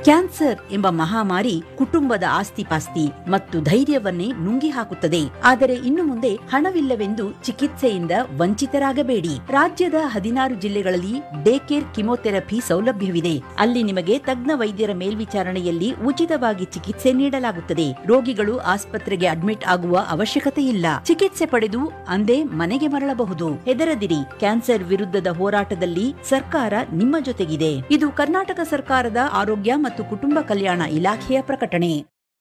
cancer ಎಂಬ ಮಹಾಮಾರಿ ಕುಟುಂಬದ ಆಸ್ತಿಪಾಸ್ತಿ ಮತ್ತು ಧೈರ್ಯವನ್ನೇ ನುಂಗಿ ಹಾಕುತ್ತದೆ ಆದರೆ ಇನ್ನು ಮುಂದೆ ಹಣವಿಲ್ಲವೆಂದು ಚಿಕಿತ್ಸೆಯಿಂದ ವಂಚಿತರಾಗಬೇಡಿ ರಾಜ್ಯದ ಹದಿನಾರು ಜಿಲ್ಲೆಗಳಲ್ಲಿ ಡೇ ಕೇರ್ ಕಿಮೋಥೆರಪಿ ಸೌಲಭ್ಯವಿದೆ ಅಲ್ಲಿ ನಿಮಗೆ ತಜ್ಞ ವೈದ್ಯರ ಮೇಲ್ವಿಚಾರಣೆಯಲ್ಲಿ ಉಚಿತವಾಗಿ ಚಿಕಿತ್ಸೆ ನೀಡಲಾಗುತ್ತದೆ ರೋಗಿಗಳು ಆಸ್ಪತ್ರೆಗೆ ಅಡ್ಮಿಟ್ ಆಗುವ ಅವಶ್ಯಕತೆ ಇಲ್ಲ ಚಿಕಿತ್ಸೆ ಪಡೆದು ಅಂದೇ ಮನೆಗೆ ಮರಳಬಹುದು ಹೆದರದಿರಿ ಕ್ಯಾನ್ಸರ್ ವಿರುದ್ಧದ ಹೋರಾಟದಲ್ಲಿ ಸರ್ಕಾರ ನಿಮ್ಮ ಜೊತೆಗಿದೆ ಇದು ಕರ್ನಾಟಕ ಸರ್ಕಾರದ ಆರೋಗ್ಯ ಮತ್ತು ಕುಟುಂಬ ಕಲ್ಯಾಣ ಇಲಾಖೆಯ ಪ್ರಕಟಣೆ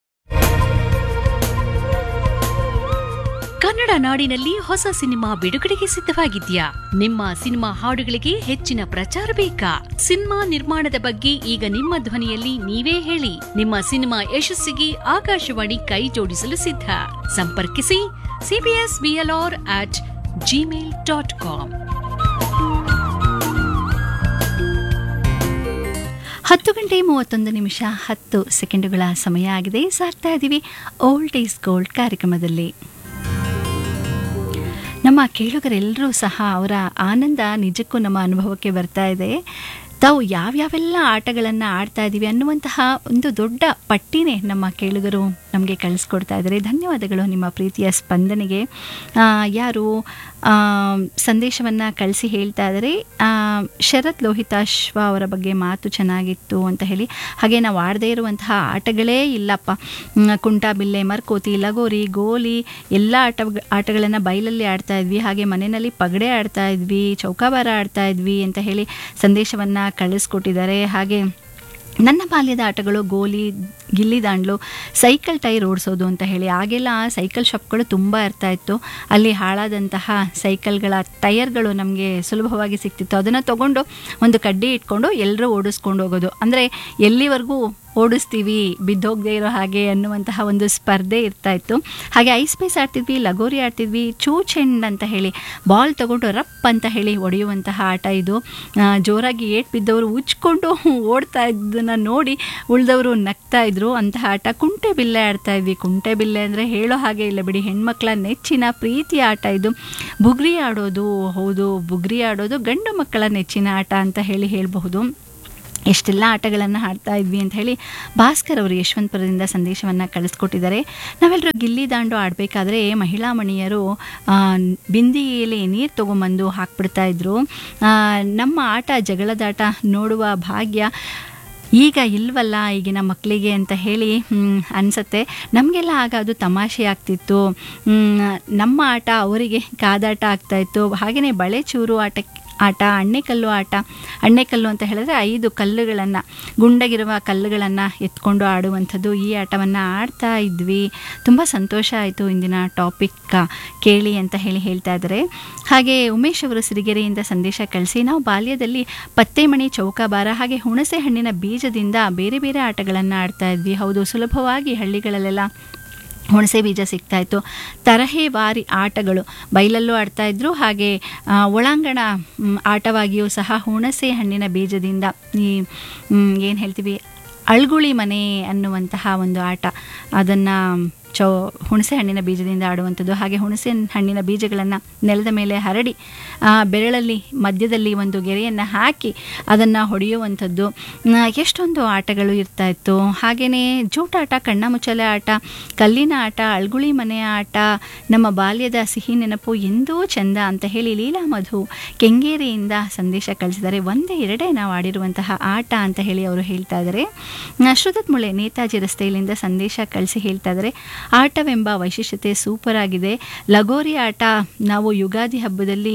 ಕನ್ನಡ ನಾಡಿನಲ್ಲಿ ಹೊಸ ಸಿನಿಮಾ ಬಿಡುಗಡೆಗೆ ಸಿದ್ಧವಾಗಿದ್ಯಾ ನಿಮ್ಮ ಸಿನಿಮಾ ಹಾಡುಗಳಿಗೆ ಹೆಚ್ಚಿನ ಪ್ರಚಾರ ಬೇಕಾ ಸಿನಿಮಾ ನಿರ್ಮಾಣದ ಬಗ್ಗೆ ಈಗ ನಿಮ್ಮ ಧ್ವನಿಯಲ್ಲಿ ನೀವೇ ಹೇಳಿ ನಿಮ್ಮ ಸಿನಿಮಾ ಯಶಸ್ಸಿಗೆ ಆಕಾಶವಾಣಿ ಕೈ ಜೋಡಿಸಲು ಸಿದ್ಧ ಸಂಪರ್ಕಿಸಿ CBS BLR at Gmail dot com ಹತ್ತು ಗಂಟೆ ಮೂವತ್ತೊಂದು ನಿಮಿಷ ಹತ್ತು ಸೆಕೆಂಡುಗಳ ಸಮಯ ಆಗಿದೆ ಸಾರ್ತಾ ಇದ್ದೀವಿ ಓಲ್ಡ್ ಈಸ್ ಗೋಲ್ಡ್ ಕಾರ್ಯಕ್ರಮದಲ್ಲಿ ನಮ್ಮ ಕೇಳುಗರೆಲ್ಲರೂ ಸಹ ಅವರ ಆನಂದ ನಿಜಕ್ಕೂ ನಮ್ಮ ಅನುಭವಕ್ಕೆ ಬರ್ತಾ ಇದೆ ತಾವು ಯಾವ್ಯಾವೆಲ್ಲ ಆಟಗಳನ್ನು ಆಡ್ತಾ ಇದ್ದೀವಿ ಅನ್ನುವಂತಹ ಒಂದು ದೊಡ್ಡ ಪಟ್ಟಿನೇ ನಮ್ಮ ಕೇಳುಗರು ನಮಗೆ ಕಳಿಸ್ಕೊಡ್ತಾ ಇದ್ದಾರೆ ಧನ್ಯವಾದಗಳು ನಿಮ್ಮ ಪ್ರೀತಿಯ ಸ್ಪಂದನೆಗೆ ಆ, ಯಾರು ಸಂದೇಶವನ್ನು ಕಳಿಸಿ ಹೇಳ್ತಾ ಇದ್ದಾರೆ ಆ, ಶರತ್ ಲೋಹಿತಾಶ್ವ ಅವರ ಬಗ್ಗೆ ಮಾತು ಚೆನ್ನಾಗಿತ್ತು ಅಂತ ಹೇಳಿ ಹಾಗೆ ನಾವು ಆಡದೇ ಇರುವಂತಹ ಆಟಗಳೇ ಇಲ್ಲಪ್ಪ ಹ್ಮ್, ಕುಂಟಾಬಿಲ್ಲೆ ಮರ್ಕೋತಿ ಲಗೋರಿ ಗೋಲಿ ಎಲ್ಲ ಆಟ ಆಟಗಳನ್ನು ಬಯಲಲ್ಲಿ ಆಡ್ತಾ ಇದ್ವಿ ಹಾಗೆ ಮನೆಯಲ್ಲಿ ಪಗಡೆ ಆಡ್ತಾ ಇದ್ವಿ ಚೌಕಾಬಾರ ಆಡ್ತಾ ಇದ್ವಿ ಅಂತ ಹೇಳಿ ಸಂದೇಶವನ್ನು ಕಳಿಸ್ಕೊಟ್ಟಿದ್ದಾರೆ ಹಾಗೆ ನನ್ನ ಬಾಲ್ಯದ ಆಟಗಳು ಗೋಲಿ ಗಿಲ್ಲಿ ದಾಂಡ್ಲು ಸೈಕಲ್ ಟೈರ್ ಓಡಿಸೋದು ಅಂತ ಹೇಳಿ ಆಗೆಲ್ಲ ಸೈಕಲ್ ಶಾಪ್ಗಳು ತುಂಬ ಇರ್ತಾ ಇತ್ತು ಅಲ್ಲಿ ಹಾಳಾದಂತಹ ಸೈಕಲ್ಗಳ ಟೈರ್ಗಳು ನಮಗೆ ಸುಲಭವಾಗಿ ಸಿಗ್ತಿತ್ತು ಅದನ್ನು ತಗೊಂಡು ಒಂದು ಕಡ್ಡಿ ಇಟ್ಕೊಂಡು ಎಲ್ಲರೂ ಓಡಿಸ್ಕೊಂಡು ಹೋಗೋದು ಅಂದರೆ ಎಲ್ಲಿವರೆಗೂ ಓಡಿಸ್ತೀವಿ ಬಿದ್ದೋಗದೆ ಇರೋ ಹಾಗೆ ಅನ್ನುವಂತಹ ಒಂದು ಸ್ಪರ್ಧೆ ಇರ್ತಾ ಇತ್ತು ಹಾಗೆ ಐಸ್ ಪೈಸ್ ಆಡ್ತಿದ್ವಿ ಲಗೋರಿ ಆಡ್ತಿದ್ವಿ ಚೂಚೆಂಡ್ ಅಂತ ಹೇಳಿ ಬಾಲ್ ತಗೊಂಡು ರಪ್ ಅಂತ ಹೇಳಿ ಹೊಡೆಯುವಂತಹ ಆಟ ಇದು ಆ, ಜೋರಾಗಿ ಏಟ್ ಬಿದ್ದವರು ಉಚ್ಕೊಂಡು ಓಡ್ತಾ ಇದ್ದನ್ನ ನೋಡಿ ಉಳಿದವರು ನಗ್ತಾ ಇದ್ರು ಅಂತಹ ಆಟ ಕುಂಟೆ ಬಿಲ್ಲೆ ಆಡ್ತಾ ಇದ್ವಿ ಕುಂಟೆ ಬಿಲ್ಲೆ ಅಂದರೆ ಹೇಳೋ ಹಾಗೆ ಇಲ್ಲ ಬಿಡಿ ಹೆಣ್ಮಕ್ಳ ನೆಚ್ಚಿನ ಪ್ರೀತಿಯ ಆಟ ಇದು ಬುಗ್ರಿ ಆಡೋದು ಹೌದು ಬುಗ್ರಿ ಆಡೋದು ಗಂಡು ಮಕ್ಕಳ ನೆಚ್ಚಿನ ಆಟ ಅಂತ ಹೇಳಿ ಹೇಳಬಹುದು ಎಷ್ಟೆಲ್ಲ ಆಟಗಳನ್ನು ಆಡ್ತಾ ಇದ್ವಿ ಅಂತ ಹೇಳಿ ಭಾಸ್ಕರ್ ಅವರು ಯಶವಂತಪುರದಿಂದ ಸಂದೇಶವನ್ನು ಕಳಿಸ್ಕೊಟ್ಟಿದ್ದಾರೆ ನಾವೆಲ್ಲರೂ ಗಿಲ್ಲಿ ದಾಂಡು ಆಡಬೇಕಾದ್ರೆ ಮಹಿಳಾ ಮಣಿಯರು ಆ, ಬಿಂದಿಗೆಯಲ್ಲಿ ನೀರು ತೊಗೊಂಬಂದು ಹಾಕ್ಬಿಡ್ತಾ ಇದ್ರು ಆ, ನಮ್ಮ ಆಟ ಜಗಳದಾಟ ನೋಡುವ ಭಾಗ್ಯ ಈಗ ಇಲ್ವಲ್ಲ ಈಗಿನ ಮಕ್ಕಳಿಗೆ ಅಂತ ಹೇಳಿ ಹ್ಮ್, ಅನ್ಸತ್ತೆ ನಮಗೆಲ್ಲ ಆಗ ಅದು ತಮಾಷೆ ಆಗ್ತಿತ್ತು ಹ್ಮ್, ನಮ್ಮ ಆಟ ಅವರಿಗೆ ಕಾದಾಟ ಆಗ್ತಾಯಿತ್ತು ಹಾಗೆಯೇ ಬಳೆ ಚೂರು ಆಟ ಆಟ ಅಣ್ಣೆಕಲ್ಲು ಆಟ ಅಣ್ಣೆಕಲ್ಲು ಅಂತ ಹೇಳಿದ್ರೆ ಐದು ಕಲ್ಲುಗಳನ್ನು ಗುಂಡಗಿರುವ ಕಲ್ಲುಗಳನ್ನು ಎತ್ಕೊಂಡು ಆಡುವಂಥದ್ದು ಈ ಆಟವನ್ನು ಆಡ್ತಾ ಇದ್ವಿ ತುಂಬ ಸಂತೋಷ ಆಯಿತು ಇಂದಿನ ಟಾಪಿಕ್ ಕೇಳಿ ಅಂತ ಹೇಳಿ ಹೇಳ್ತಾ ಇದ್ದಾರೆ ಹಾಗೆ ಉಮೇಶ್ ಅವರು ಸಿರಿಗೆರೆಯಿಂದ ಸಂದೇಶ ಕಳಿಸಿ ನಾವು ಬಾಲ್ಯದಲ್ಲಿ ಪತ್ತೆಮಣಿ ಚೌಕಾಬಾರ ಹಾಗೆ ಹುಣಸೆ ಹಣ್ಣಿನ ಬೀಜದಿಂದ ಬೇರೆ ಬೇರೆ ಆಟಗಳನ್ನು ಆಡ್ತಾ ಇದ್ವಿ ಹೌದು ಸುಲಭವಾಗಿ ಹಳ್ಳಿಗಳಲ್ಲೆಲ್ಲ ಹುಣಸೆ ಬೀಜ ಸಿಗ್ತಾ ಇತ್ತು ತರಹೇವಾರಿ ಆಟಗಳು ಬಯಲಲ್ಲೂ ಆಡ್ತಾ ಇದ್ರು ಹಾಗೆ ಆ, ಒಳಾಂಗಣ ಮ್, ಆಟವಾಗಿಯೂ ಸಹ ಹುಣಸೆ ಹಣ್ಣಿನ ಬೀಜದಿಂದ ಈ ಏನು ಹೇಳ್ತೀವಿ ಅಳ್ಗುಳಿ ಮನೆ ಅನ್ನುವಂತಹ ಒಂದು ಆಟ ಅದನ್ನು ಚೌ ಹುಣಸೆ ಹಣ್ಣಿನ ಬೀಜದಿಂದ ಆಡುವಂಥದ್ದು ಹಾಗೆ ಹುಣಸೆ ಹಣ್ಣಿನ ಬೀಜಗಳನ್ನು ನೆಲದ ಮೇಲೆ ಹರಡಿ ಆ, ಬೆರಳಲ್ಲಿ ಮಧ್ಯದಲ್ಲಿ ಒಂದು ಗೆರೆಯನ್ನು ಹಾಕಿ ಅದನ್ನು ಹೊಡೆಯುವಂಥದ್ದು ಆ, ಎಷ್ಟೊಂದು ಆಟಗಳು ಇರ್ತಾ ಇತ್ತು ಹಾಗೆಯೇ ಜೂಟಾಟ ಕಣ್ಣ ಮುಚ್ಚಲೆ ಆಟ ಕಲ್ಲಿನ ಆಟ ಅಳ್ಗುಳಿ ಮನೆಯ ಆಟ ನಮ್ಮ ಬಾಲ್ಯದ ಸಿಹಿ ನೆನಪು ಎಂದೂ ಚಂದ ಅಂತ ಹೇಳಿ ಲೀಲಾ ಮಧು ಕೆಂಗೇರಿಯಿಂದ ಸಂದೇಶ ಕಳಿಸಿದ್ದಾರೆ ಒಂದೇ ಎರಡೇ ನಾವು ಆಡಿರುವಂತಹ ಆಟ ಅಂತ ಹೇಳಿ ಅವರು ಹೇಳ್ತಾ ಇದ್ದಾರೆ ಆ, ಶ್ರುತತ್ ಮುಳೆ ನೇತಾಜಿ ರಸ್ತೆಯಲ್ಲಿಂದ ಸಂದೇಶ ಕಳಿಸಿ ಹೇಳ್ತಾ ಇದ್ದಾರೆ ಆಟವೆಂಬ ವೈಶಿಷ್ಟ್ಯತೆ ಸೂಪರ್ ಆಗಿದೆ ಲಗೋರಿ ಆಟ ನಾವು ಯುಗಾದಿ ಹಬ್ಬದಲ್ಲಿ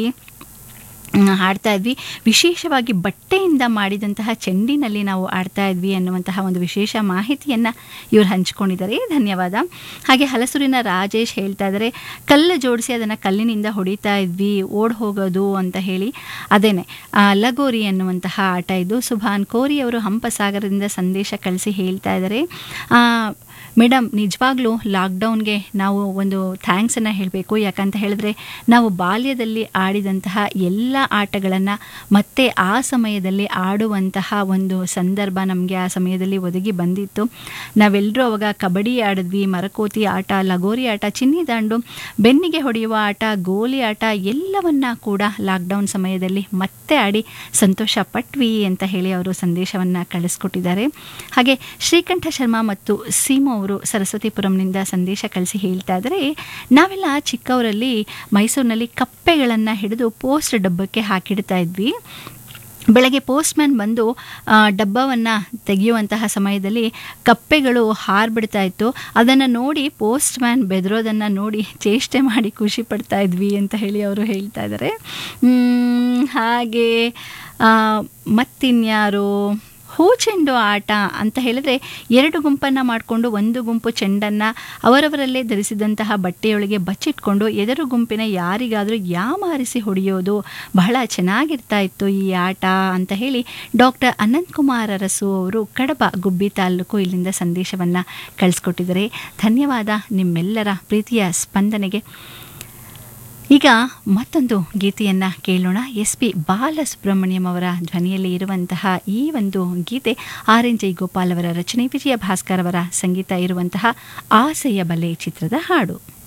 ಮ್, ಆಡ್ತಾ ಇದ್ವಿ ವಿಶೇಷವಾಗಿ ಬಟ್ಟೆಯಿಂದ ಮಾಡಿದಂತಹ ಚೆಂಡಿನಲ್ಲಿ ನಾವು ಆಡ್ತಾ ಇದ್ವಿ ಅನ್ನುವಂತಹ ಒಂದು ವಿಶೇಷ ಮಾಹಿತಿಯನ್ನು ಇವರು ಹಂಚ್ಕೊಂಡಿದ್ದಾರೆ ಧನ್ಯವಾದ ಹಾಗೆ ಹಲಸೂರಿನ ರಾಜೇಶ್ ಹೇಳ್ತಾ ಇದ್ದಾರೆ ಕಲ್ಲು ಜೋಡಿಸಿ ಅದನ್ನು ಕಲ್ಲಿನಿಂದ ಹೊಡಿತಾ ಇದ್ವಿ ಓಡ್ ಹೋಗೋದು ಅಂತ ಹೇಳಿ ಅದೇನೆ ಆ, ಲಗೋರಿ ಅನ್ನುವಂತಹ ಆಟ ಇದು ಸುಭಾನ್ ಕೋರಿ ಅವರು ಹಂಪಸಾಗರದಿಂದ ಸಂದೇಶ ಕಳಿಸಿ ಹೇಳ್ತಾ ಇದ್ದಾರೆ ಆ, ಮೇಡಮ್ ನಿಜವಾಗ್ಲೂ ಲಾಕ್ಡೌನ್ಗೆ ನಾವು ಒಂದು ಥ್ಯಾಂಕ್ಸನ್ನು ಹೇಳಬೇಕು ಯಾಕಂತ ಹೇಳಿದ್ರೆ ನಾವು ಬಾಲ್ಯದಲ್ಲಿ ಆಡಿದಂತಹ ಎಲ್ಲ ಆಟಗಳನ್ನು ಮತ್ತೆ ಆ ಸಮಯದಲ್ಲಿ ಆಡುವಂತಹ ಒಂದು ಸಂದರ್ಭ ನಮಗೆ ಆ ಸಮಯದಲ್ಲಿ ಒದಗಿ ಬಂದಿತ್ತು ನಾವೆಲ್ಲರೂ ಅವಾಗ ಕಬಡ್ಡಿ ಆಡಿದ್ವಿ ಮರಕೋತಿ ಆಟ ಲಗೋರಿ ಆಟ ಚಿನ್ನಿ ದಾಂಡು ಬೆನ್ನಿಗೆ ಹೊಡೆಯುವ ಆಟ ಗೋಲಿ ಆಟ ಎಲ್ಲವನ್ನ ಕೂಡ ಲಾಕ್ಡೌನ್ ಸಮಯದಲ್ಲಿ ಮತ್ತೆ ಆಡಿ ಸಂತೋಷ ಪಟ್ವಿ ಅಂತ ಹೇಳಿ ಅವರು ಸಂದೇಶವನ್ನು ಕಳಿಸ್ಕೊಟ್ಟಿದ್ದಾರೆ ಹಾಗೆ ಶ್ರೀಕಂಠ ಶರ್ಮಾ ಮತ್ತು ಸೀಮು ಅವರು ಸರಸ್ವತಿಪುರಂನಿಂದ ಸಂದೇಶ ಕಳಿಸಿ ಹೇಳ್ತಾ ಇದ್ದಾರೆ ನಾವೆಲ್ಲ ಚಿಕ್ಕವರಲ್ಲಿ ಮೈಸೂರಿನಲ್ಲಿ ಕಪ್ಪೆಗಳನ್ನು ಹಿಡಿದು ಪೋಸ್ಟ್ ಡಬ್ಬಕ್ಕೆ ಹಾಕಿಡ್ತಾ ಇದ್ವಿ ಬೆಳಗ್ಗೆ ಪೋಸ್ಟ್ಮ್ಯಾನ್ ಬಂದು ಡಬ್ಬವನ್ನು ತೆಗೆಯುವಂತಹ ಸಮಯದಲ್ಲಿ ಕಪ್ಪೆಗಳು ಹಾರ್ಬಿಡ್ತಾ ಇತ್ತು ಅದನ್ನು ನೋಡಿ ಪೋಸ್ಟ್ಮ್ಯಾನ್ ಬೆದರೋದನ್ನು ನೋಡಿ ಚೇಷ್ಟೆ ಮಾಡಿ ಖುಷಿ ಪಡ್ತಾ ಇದ್ವಿ ಅಂತ ಹೇಳಿ ಅವರು ಹೇಳ್ತಾ ಇದ್ದಾರೆ ಮ್, ಹಾಗೆ ಆ, ಮತ್ತಿನ್ಯಾರು ಹೂ ಚೆಂಡು ಆಟ ಅಂತ ಹೇಳಿದ್ರೆ ಎರಡು ಗುಂಪನ್ನು ಮಾಡಿಕೊಂಡು ಒಂದು ಗುಂಪು ಚೆಂಡನ್ನು ಅವರವರಲ್ಲೇ ಧರಿಸಿದಂತಹ ಬಟ್ಟೆಯೊಳಗೆ ಬಚ್ಚಿಟ್ಕೊಂಡು ಎದುರು ಗುಂಪಿನ ಯಾರಿಗಾದರೂ ಯಾಮಾರಿಸಿ ಹೊಡೆಯೋದು ಬಹಳ ಚೆನ್ನಾಗಿರ್ತಾ ಇತ್ತು ಈ ಆಟ ಅಂತ ಹೇಳಿ ಡಾಕ್ಟರ್ ಅನಂತಕುಮಾರ್ ಅರಸು ಅವರು ಕಡಬ ಗುಬ್ಬಿ ತಾಲೂಕು ಇಲ್ಲಿಂದ ಸಂದೇಶವನ್ನು ಕಳಿಸ್ಕೊಟ್ಟಿದ್ದಾರೆ ಧನ್ಯವಾದ ನಿಮ್ಮೆಲ್ಲರ ಪ್ರೀತಿಯ ಸ್ಪಂದನೆಗೆ ಈಗ ಮತ್ತೊಂದು ಗೀತೆಯನ್ನು ಕೇಳೋಣ ಎಸ್ ಪಿ ಬಾಲಸುಬ್ರಹ್ಮಣ್ಯಂ ಅವರ ಧ್ವನಿಯಲ್ಲಿ ಇರುವಂತಹ ಈ ಒಂದು ಗೀತೆ ಆರ್ ಎನ್ ಜೈ ಗೋಪಾಲ್ ಅವರ ರಚನೆ ವಿಜಯ ಭಾಸ್ಕರ್ ಅವರ ಸಂಗೀತ ಇರುವಂತಹ ಆಸೆಯ ಬಲೆ ಚಿತ್ರದ ಹಾಡು